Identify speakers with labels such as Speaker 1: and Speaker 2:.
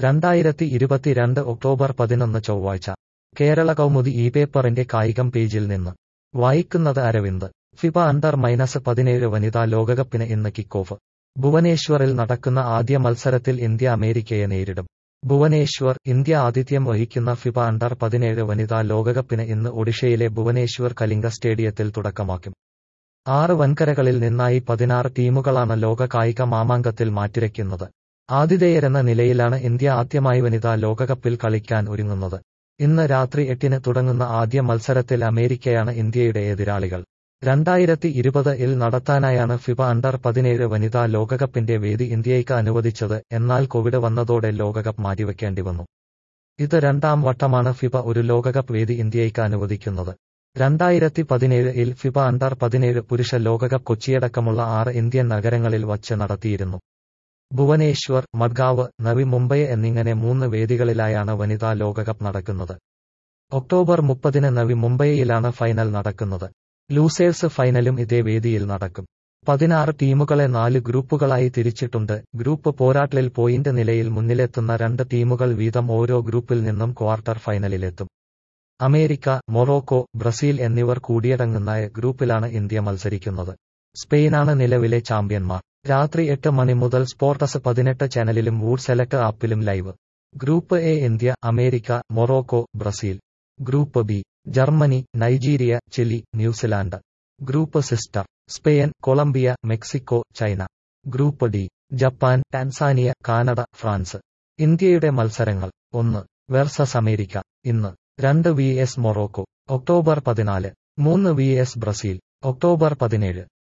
Speaker 1: രണ്ടായിരത്തി ഇരുപത്തിരണ്ട് ഒക്ടോബർ പതിനൊന്ന് ചൊവ്വാഴ്ച കേരള കൗമുദി ഈ പേപ്പറിന്റെ കായികം പേജിൽ നിന്ന് വായിക്കുന്നത് അരവിന്ദ് ഫിഫ അണ്ടർ മൈനസ് പതിനേഴ് വനിതാ ലോകകപ്പിന് ഇന്ന് കിക്ക് ഓഫ് ഭുവനേശ്വറിൽ നടക്കുന്ന ആദ്യ മത്സരത്തിൽ ഇന്ത്യ അമേരിക്കയെ നേരിടും ഭുവനേശ്വർ ഇന്ത്യ ആതിഥ്യം വഹിക്കുന്ന ഫിഫ അണ്ടർ പതിനേഴ് വനിതാ ലോകകപ്പിന് ഇന്ന് ഒഡീഷയിലെ ഭുവനേശ്വർ കലിംഗ സ്റ്റേഡിയത്തിൽ തുടക്കമാക്കും ആറ് വൻകരകളിൽ നിന്നായി പതിനാറ് ടീമുകളാണ് ലോക കായിക മാമാങ്കത്തിൽ മാറ്റുരയ്ക്കുന്നത് ആതിഥേയരെന്ന നിലയിലാണ് ഇന്ത്യ ആദ്യമായി വനിതാ ലോകകപ്പിൽ കളിക്കാൻ ഒരുങ്ങുന്നത് ഇന്ന് രാത്രി എട്ടിന് തുടങ്ങുന്ന ആദ്യ മത്സരത്തിൽ അമേരിക്കയാണ് ഇന്ത്യയുടെ എതിരാളികൾ രണ്ടായിരത്തി ഇരുപത് ഇൽ നടത്താനായാണ് ഫിഫ അണ്ടർ പതിനേഴ് വനിതാ ലോകകപ്പിന്റെ വേദി ഇന്ത്യയ്ക്ക് അനുവദിച്ചത് എന്നാൽ കോവിഡ് വന്നതോടെ ലോകകപ്പ് മാറ്റിവെക്കേണ്ടി വന്നു ഇത് രണ്ടാം വട്ടമാണ് ഫിഫ ഒരു ലോകകപ്പ് വേദി ഇന്ത്യയ്ക്ക് അനുവദിക്കുന്നത് രണ്ടായിരത്തി പതിനേഴ് ഇൽ ഫിഫ അണ്ടർ പതിനേഴ് പുരുഷ ലോകകപ്പ് കൊച്ചിയടക്കമുള്ള ആറ് ഇന്ത്യൻ നഗരങ്ങളിൽ വച്ച് നടത്തിയിരുന്നു ഭുവനേശ്വർ മഡ്ഗാവ് നവി മുംബൈ എന്നിങ്ങനെ മൂന്ന് വേദികളിലായാണ് വനിതാ ലോകകപ്പ് നടക്കുന്നത് ഒക്ടോബർ മുപ്പതിന് നവി മുംബൈയിലാണ് ഫൈനൽ നടക്കുന്നത് ലൂസേഴ്സ് ഫൈനലും ഇതേ വേദിയിൽ നടക്കും പതിനാറ് ടീമുകളെ നാല് ഗ്രൂപ്പുകളായി തിരിച്ചിട്ടുണ്ട് ഗ്രൂപ്പ് പോരാട്ടലിൽ പോയിന്റ് നിലയിൽ മുന്നിലെത്തുന്ന രണ്ട് ടീമുകൾ വീതം ഓരോ ഗ്രൂപ്പിൽ നിന്നും ക്വാർട്ടർ ഫൈനലിലെത്തും അമേരിക്ക മൊറോക്കോ ബ്രസീൽ എന്നിവർ കൂടിയടങ്ങുന്ന ഗ്രൂപ്പിലാണ് ഇന്ത്യ മത്സരിക്കുന്നത് സ്പെയിനാണ് നിലവിലെ ചാമ്പ്യന്മാർ രാത്രി എട്ട് മണി മുതൽ സ്പോർട്ടസ് പതിനെട്ട് ചാനലിലും വൂഡ് സെലക്ട് ആപ്പിലും live group A India America Morocco Brazil group B Germany Nigeria Chile New Zealand group sister Spain Colombia Mexico China group D Japan Tanzania Canada France ഇന്ത്യയുടെ മത്സരങ്ങൾ ഒന്ന് വെർസസ് അമേരിക്ക ഇന്ന് രണ്ട് വി എസ് മൊറോക്കോ ഒക്ടോബർ പതിനാല് മൂന്ന് V S Brazil October പതിനേഴ്